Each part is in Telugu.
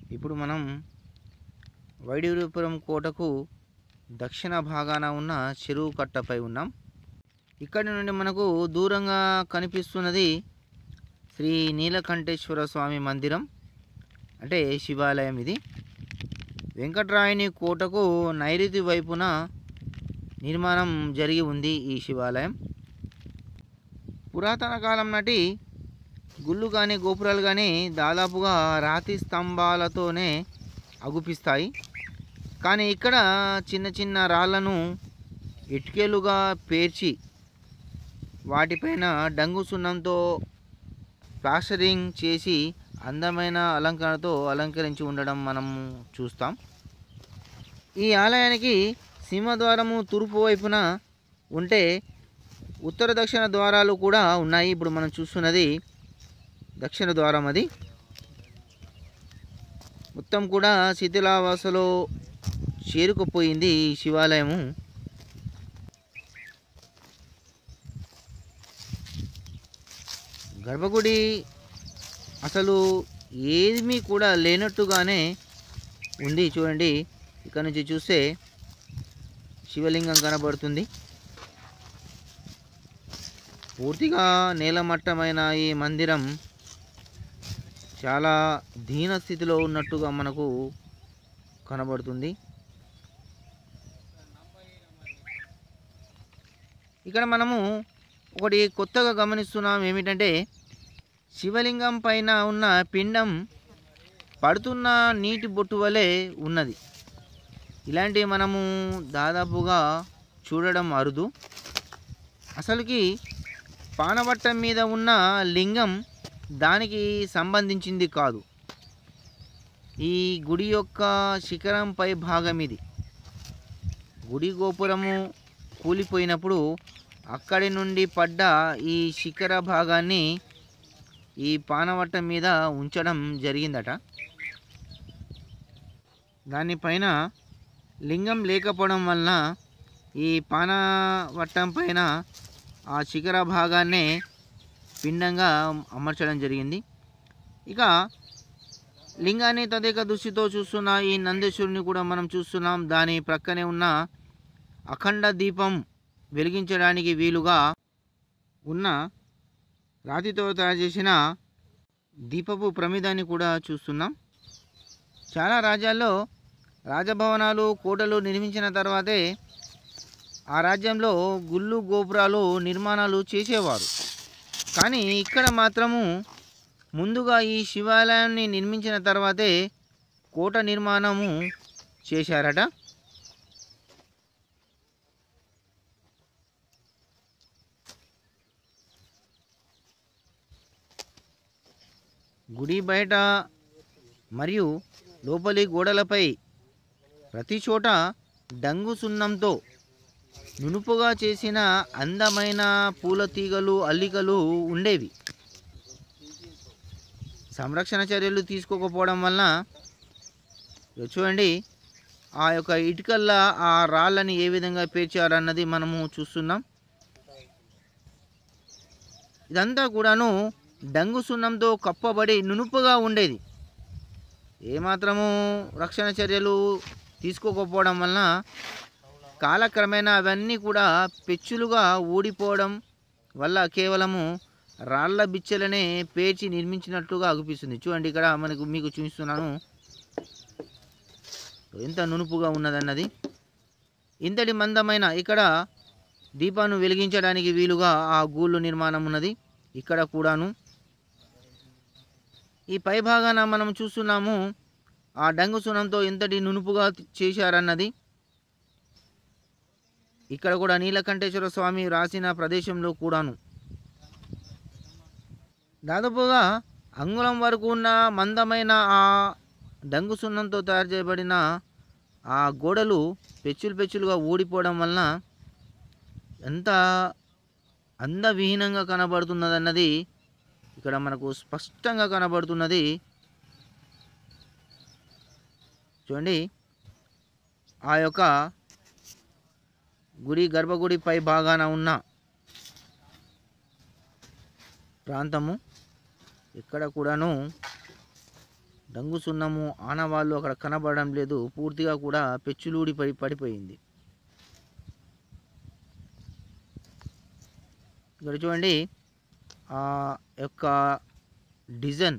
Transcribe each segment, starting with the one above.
ఇప్పుడు మనం వైడూర్యపురం కోటకు దక్షిణ భాగాన ఉన్న చెరువు కట్టపై ఉన్నాం ఇక్కడి నుండి మనకు దూరంగా కనిపిస్తున్నది శ్రీ నీలకంఠేశ్వర స్వామి మందిరం అంటే శివాలయం ఇది వెంకట్రాయని కోటకు నైరుతి వైపున నిర్మాణం జరిగి ఉంది ఈ శివాలయం పురాతన కాలం నాటి గుళ్ళు కానీ గోపురాలు కానీ దాదాపుగా రాతి స్తంభాలతోనే అగుపిస్తాయి కానీ ఇక్కడ చిన్న చిన్న రాళ్ళను ఇటుకలుగా పేర్చి వాటిపైన డంగు సున్నంతో ప్లాస్టరింగ్ చేసి అందమైన అలంకరణతో అలంకరించి ఉండడం మనం చూస్తాం ఈ ఆలయానికి సింహద్వారము తూర్పు వైపున ఉంటే ఉత్తర దక్షిణ ద్వారాలు కూడా ఉన్నాయి ఇప్పుడు మనం చూస్తున్నది దక్షిణ ద్వారం అది మొత్తం కూడా శిథిలావాసలో చేరుకుపోయింది ఈ శివాలయము గర్భగుడి అసలు ఏమీ కూడా లేనట్టుగానే ఉంది చూడండి ఇక్కడ నుంచి చూస్తే శివలింగం కనబడుతుంది పూర్తిగా నేలమట్టమైన ఈ మందిరం చాలా దీన స్థితిలో ఉన్నట్టుగా మనకు కనబడుతుంది ఇక్కడ మనము ఒకటి కొత్తగా గమనిస్తున్నాం ఏమిటంటే శివలింగం పైన ఉన్న పిండం పడుతున్న నీటి బొట్టు వలె ఉన్నది ఇలాంటివి మనము దాదాపుగా చూడడం అరుదు అసలుకి పానవట్టం మీద ఉన్న లింగం దానికి సంబంధించింది కాదు ఈ గుడి యొక్క శిఖరంపై భాగం ఇది గుడి గోపురము కూలిపోయినప్పుడు అక్కడి నుండి పడ్డ ఈ శిఖర భాగాన్ని ఈ పానవట్టం మీద ఉంచడం జరిగిందట దానిపైన లింగం లేకపోవడం వలన ఈ పానవట్టం పైన ఆ శిఖర భాగాన్నే పిండంగా అమర్చడం జరిగింది ఇక లింగాన్ని తదేక దృష్టితో చూస్తున్న ఈ నందేశ్వరుని కూడా మనం చూస్తున్నాం దాని ప్రక్కనే ఉన్న అఖండ దీపం వెలిగించడానికి వీలుగా ఉన్న రాతితో తయారు చేసిన దీపపు ప్రమిదాన్ని కూడా చూస్తున్నాం చాలా రాజ్యాల్లో రాజభవనాలు కోటలు నిర్మించిన తర్వాతే ఆ రాజ్యంలో గుళ్ళు గోపురాలు నిర్మాణాలు చేసేవారు కానీ ఇక్కడ మాత్రము ముందుగా ఈ శివాలయాన్ని నిర్మించిన తర్వాతే కోట నిర్మాణము చేశారట గుడి బయట మరియు లోపలి గోడలపై ప్రతి చోట డంగు సున్నంతో నునుపుగా చేసిన అందమైన పూల తీగలు అల్లికలు ఉండేవి సంరక్షణ చర్యలు తీసుకోకపోవడం వలన ఇగో చూడండి ఆ యొక్క ఇటుకల్లా ఆ రాళ్ళని ఏ విధంగా పేర్చారన్నది మనము చూస్తున్నాం ఇదంతా కూడాను డంగు సున్నంతో కప్పబడి నునుపుగా ఉండేది ఏమాత్రము రక్షణ చర్యలు తీసుకోకపోవడం వలన కాలక్రమేణా అవన్నీ కూడా పెచ్చులుగా ఊడిపోవడం వల్ల కేవలము రాళ్ళ బిచ్చలనే పేర్చి నిర్మించినట్లుగా అనిపిస్తుంది చూడండి ఇక్కడ మనకు మీకు చూపిస్తున్నాను ఎంత నునుపుగా ఉన్నదన్నది ఇంతటి మందమైన ఇక్కడ దీపాన్ని వెలిగించడానికి వీలుగా ఆ గూళ్ళు నిర్మాణం ఉన్నది ఇక్కడ కూడాను ఈ పై భాగాన మనం చూస్తున్నాము ఆ డంగు సున్నంతో ఎంతటి నునుపుగా చేశారన్నది ఇక్కడ కూడా నీలకంఠేశ్వర స్వామి రాసిన ప్రదేశంలో కూడాను దాదాపుగా అంగుళం వరకు ఉన్న మందమైన ఆ డంగు సున్నంతో తయారు చేయబడిన ఆ గోడలు పెచ్చులు పెచ్చులుగా ఊడిపోవడం వలన ఎంత అందవిహీనంగా కనబడుతున్నదన్నది ఇక్కడ మనకు స్పష్టంగా కనబడుతున్నది చూడండి ఆ యొక్క గుడి గర్భగుడి పై భాగాన ఉన్న ప్రాంతము ఇక్కడ కూడాను డంగు సున్నము ఆనవాళ్ళు అక్కడ కనబడడం లేదు పూర్తిగా కూడా పెచ్చులూడి పడి పడిపోయింది ఇక్కడ చూడండి ఆ యొక్క డిజైన్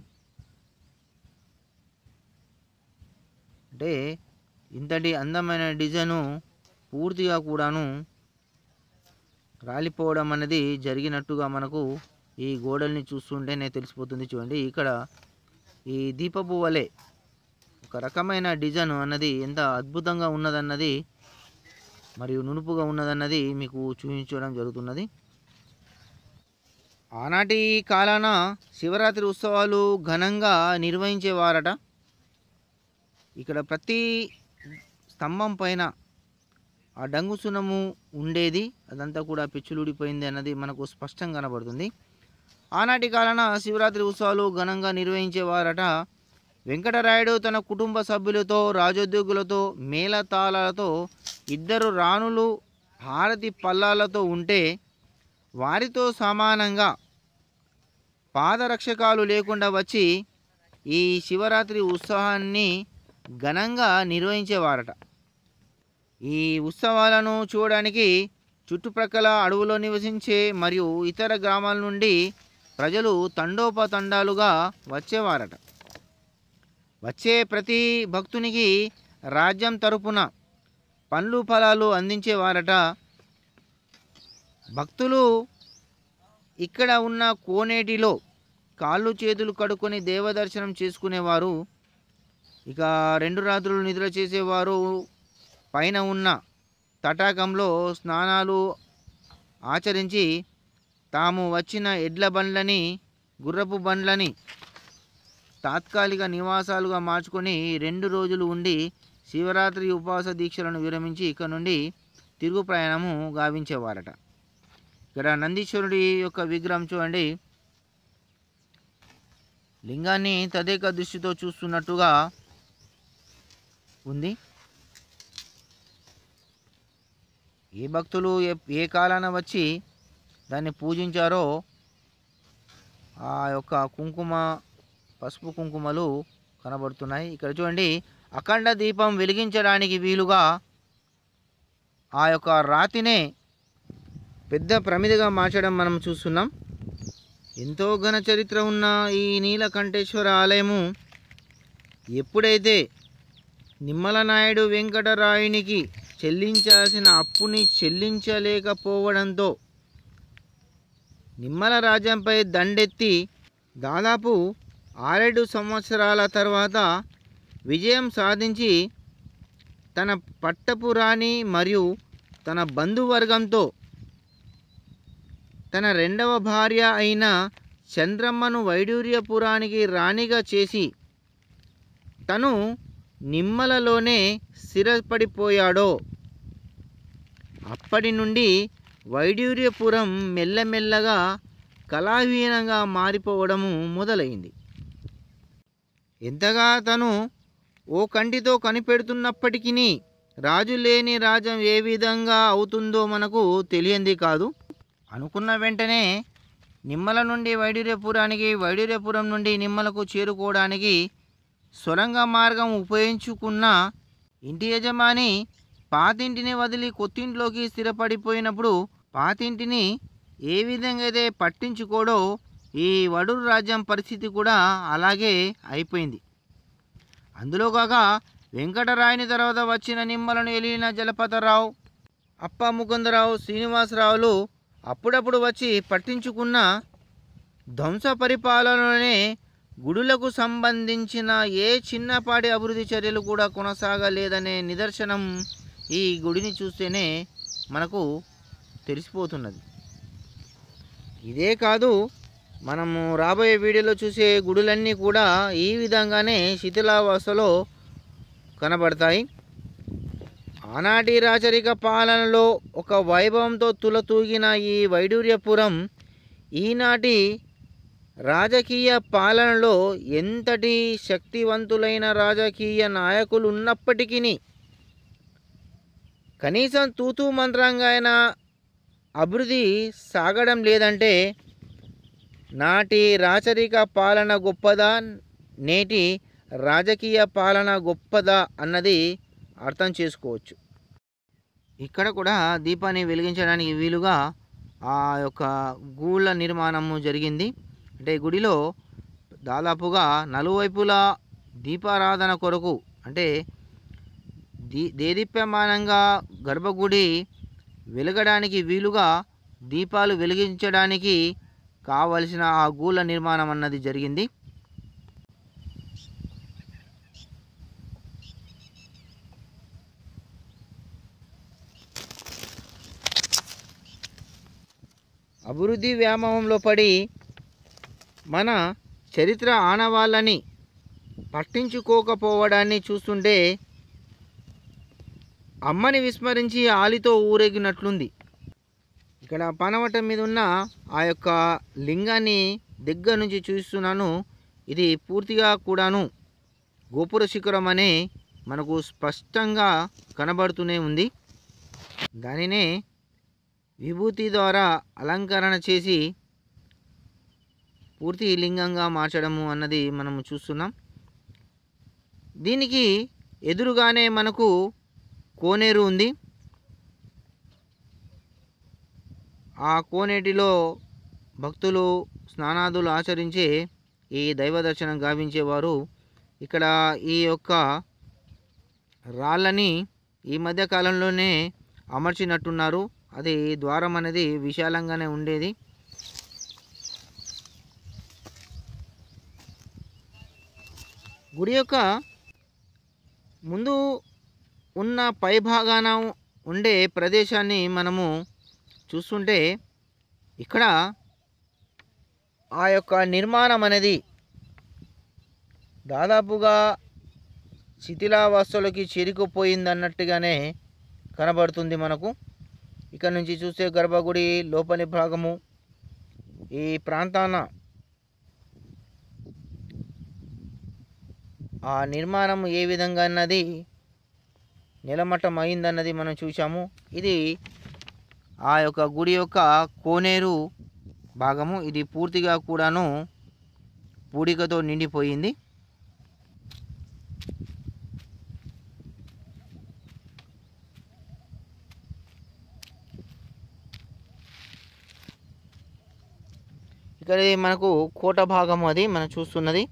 అంటే ఇంతటి అందమైన డిజైను పూర్తిగా కూడాను రాలిపోవడం అనేది జరిగినట్టుగా మనకు ఈ గోడల్ని చూస్తుంటేనే తెలిసిపోతుంది చూడండి ఇక్కడ ఈ దీపపు వలె ఒక రకమైన డిజైన్ అన్నది ఎంత అద్భుతంగా ఉన్నదన్నది మరియు నునుపుగా ఉన్నదన్నది మీకు చూపించడం జరుగుతున్నది ఆనాటి కాలాన శివరాత్రి ఉత్సవాలు ఘనంగా నిర్వహించేవారట ఇక్కడ ప్రతి స్తంభం పైన ఆ డంగు సున్నము ఉండేది అదంతా కూడా పిచ్చులుడిపోయింది అన్నది మనకు స్పష్టంగా కనబడుతుంది ఆనాటి కాలాన శివరాత్రి ఉత్సవాలు ఘనంగా నిర్వహించేవారట వెంకటరాయుడు తన కుటుంబ సభ్యులతో రాజోద్యోగులతో మేళతాళాలతో ఇద్దరు రాణులు హారతి పల్లాలతో ఉంటే వారితో సమానంగా పాదరక్షకాలు లేకుండా వచ్చి ఈ శివరాత్రి ఉత్సవాన్ని ఘనంగా నిర్వహించేవారట ఈ ఉత్సవాలను చూడడానికి చుట్టుప్రక్కల అడవులో నివసించే మరియు ఇతర గ్రామాల నుండి ప్రజలు తండోపతండాలుగా వచ్చేవారట వచ్చే ప్రతి భక్తునికి రాజ్యం తరపున పండ్లు ఫలాలు అందించేవారట భక్తులు ఇక్కడ ఉన్న కోనేటిలో కాళ్ళు చేతులు కడుక్కొని దేవదర్శనం చేసుకునేవారు ఇక రెండు రాత్రులు నిద్ర చేసేవారు పైన ఉన్న తటాకంలో స్నానాలు ఆచరించి తాము వచ్చిన ఎడ్ల బండ్లని గుర్రపు బండ్లని తాత్కాలిక నివాసాలుగా మార్చుకొని రెండు రోజులు ఉండి శివరాత్రి ఉపవాస దీక్షలను విరమించి ఇక్కడ నుండి తిరుగు ప్రయాణము గావించేవారట ఇక్కడ నందీశ్వరుడి యొక్క విగ్రహం చూడండి లింగాన్ని తదేక దృష్టితో చూస్తున్నట్టుగా ఉంది ఏ భక్తులు ఏ ఏ కాలాన వచ్చి దాన్ని పూజించారో ఆ యొక్క కుంకుమ పసుపు కుంకుమలు కనబడుతున్నాయి ఇక్కడ చూడండి అఖండ దీపం వెలిగించడానికి వీలుగా ఆ యొక్క రాతినే పెద్ద ప్రమిదగా మార్చడం మనం చూస్తున్నాం ఎంతో ఘన చరిత్ర ఉన్న ఈ నీలకంఠేశ్వర ఆలయము ఎప్పుడైతే నిమ్మల నాయుడు వెంకటరాయునికి చెల్లించాల్సిన అప్పుని చెల్లించలేకపోవడంతో నిమ్మల రాజ్యంపై దండెత్తి దాదాపు ఆరేడు సంవత్సరాల తర్వాత విజయం సాధించి తన పట్టపు రాణి మరియు తన బంధువర్గంతో తన రెండవ భార్య అయిన చంద్రమ్మను వైడూర్యపురానికి రాణిగా చేసి తను నిమ్మలలోనే స్థిరపడిపోయాడో అప్పటి నుండి వైడూర్యపురం మెల్లమెల్లగా కళాహీనంగా మారిపోవడము మొదలైంది ఎంతగా తను ఓ కంటితో కనిపెడుతున్నప్పటికీ రాజు లేని రాజ్యం ఏ విధంగా అవుతుందో మనకు తెలియంది కాదు అనుకున్న వెంటనే నిమ్మల నుండి వైడూర్యపురానికి వైడూర్యపురం నుండి నిమ్మలకు చేరుకోవడానికి సొరంగ మార్గం ఉపయోగించుకున్న ఇంటి యజమాని పాతింటిని వదిలి కొత్తింట్లోకి స్థిరపడిపోయినప్పుడు పాతింటిని ఏ విధంగా అయితే పట్టించుకోడో ఈ వడూరు రాజ్యం పరిస్థితి కూడా అలాగే అయిపోయింది అందులో కాక వెంకటరాయని తర్వాత వచ్చిన నిమ్మలను ఎలిన జలపతరావు అప్ప ముకుందరావు శ్రీనివాసరావులు అప్పుడప్పుడు వచ్చి పట్టించుకున్న ధ్వంస పరిపాలనలోనే గుడులకు సంబంధించిన ఏ చిన్నపాటి అభివృద్ధి చర్యలు కూడా కొనసాగలేదనే నిదర్శనం ఈ గుడిని చూస్తేనే మనకు తెలిసిపోతున్నది ఇదే కాదు మనము రాబోయే వీడియోలో చూసే గుడులన్నీ కూడా ఈ విధంగానే శిథిలావస్థలో కనబడతాయి ఆనాటి రాచరిక పాలనలో ఒక వైభవంతో తులతూగిన ఈ వైడూర్యపురం ఈనాటి రాజకీయ పాలనలో ఎంతటి శక్తివంతులైన రాజకీయ నాయకులు ఉన్నప్పటికీ కనీసం తూతూ మంత్రంగా అయినా అభివృద్ధి సాగడం లేదంటే నాటి రాచరిక పాలన గొప్పదా నేటి రాజకీయ పాలన గొప్పదా అన్నది అర్థం చేసుకోవచ్చు ఇక్కడ కూడా దీపాన్ని వెలిగించడానికి వీలుగా ఆ యొక్క గూళ్ళ నిర్మాణము జరిగింది అంటే గుడిలో దాదాపుగా నలువైపులా దీపారాధన కొరకు అంటే దీ దేదీప్యమానంగా గర్భగుడి వెలగడానికి వీలుగా దీపాలు వెలిగించడానికి కావలసిన ఆ గూళ్ళ నిర్మాణం అన్నది జరిగింది అభివృద్ధి వ్యామోహంలో పడి మన చరిత్ర ఆనవాళ్ళని పట్టించుకోకపోవడాన్ని చూస్తుంటే అమ్మని విస్మరించి ఆలితో ఊరేగినట్లుంది ఇక్కడ పనవటం మీద ఉన్న ఆ యొక్క లింగాన్ని దగ్గర నుంచి చూస్తున్నాను ఇది పూర్తిగా కూడాను గోపుర శిఖరం అనే మనకు స్పష్టంగా కనబడుతూనే ఉంది దానినే విభూతి ద్వారా అలంకరణ చేసి పూర్తి లింగంగా మార్చడము అన్నది మనము చూస్తున్నాం దీనికి ఎదురుగానే మనకు కోనేరు ఉంది ఆ కోనేటిలో భక్తులు స్నానాదులు ఆచరించే ఈ దైవ దర్శనం గావించేవారు ఇక్కడ ఈ యొక్క రాళ్ళని ఈ మధ్య కాలంలోనే అమర్చినట్టున్నారు అది ద్వారం అనేది విశాలంగానే ఉండేది గుడి యొక్క ముందు ఉన్న పై భాగాన ఉండే ప్రదేశాన్ని మనము చూస్తుంటే ఇక్కడ ఆ యొక్క నిర్మాణం అనేది దాదాపుగా శిథిలావస్థలోకి చేరుకుపోయిందన్నట్టుగానే కనబడుతుంది మనకు ఇక్కడ నుంచి చూస్తే గర్భగుడి లోపలి భాగము ఈ ప్రాంతాన ఆ నిర్మాణం ఏ విధంగా అన్నది నిలమట్టం అయిందన్నది మనం చూసాము ఇది ఆ యొక్క గుడి యొక్క కోనేరు భాగము ఇది పూర్తిగా కూడాను పూడికతో నిండిపోయింది ఇక్కడ ఇది మనకు కోట భాగం అది మనం చూస్తున్నది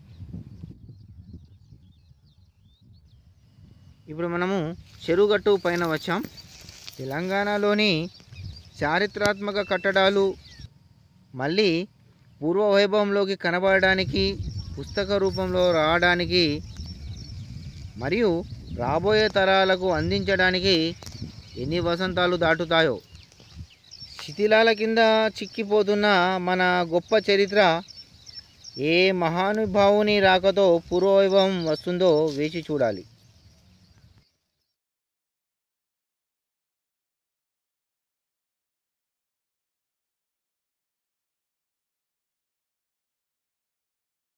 ఇప్పుడు మనము చెరువుగట్టు పైన వచ్చాం తెలంగాణలోని చారిత్రాత్మక కట్టడాలు మళ్ళీ పూర్వ వైభవంలోకి కనబడడానికి పుస్తక రూపంలో రావడానికి మరియు రాబోయే తరాలకు అందించడానికి ఎన్ని వసంతాలు దాటుతాయో శిథిలాల కింద చిక్కిపోతున్న మన గొప్ప చరిత్ర ఏ మహానుభావుని రాకతో పూర్వవైభవం వస్తుందో వేచి చూడాలి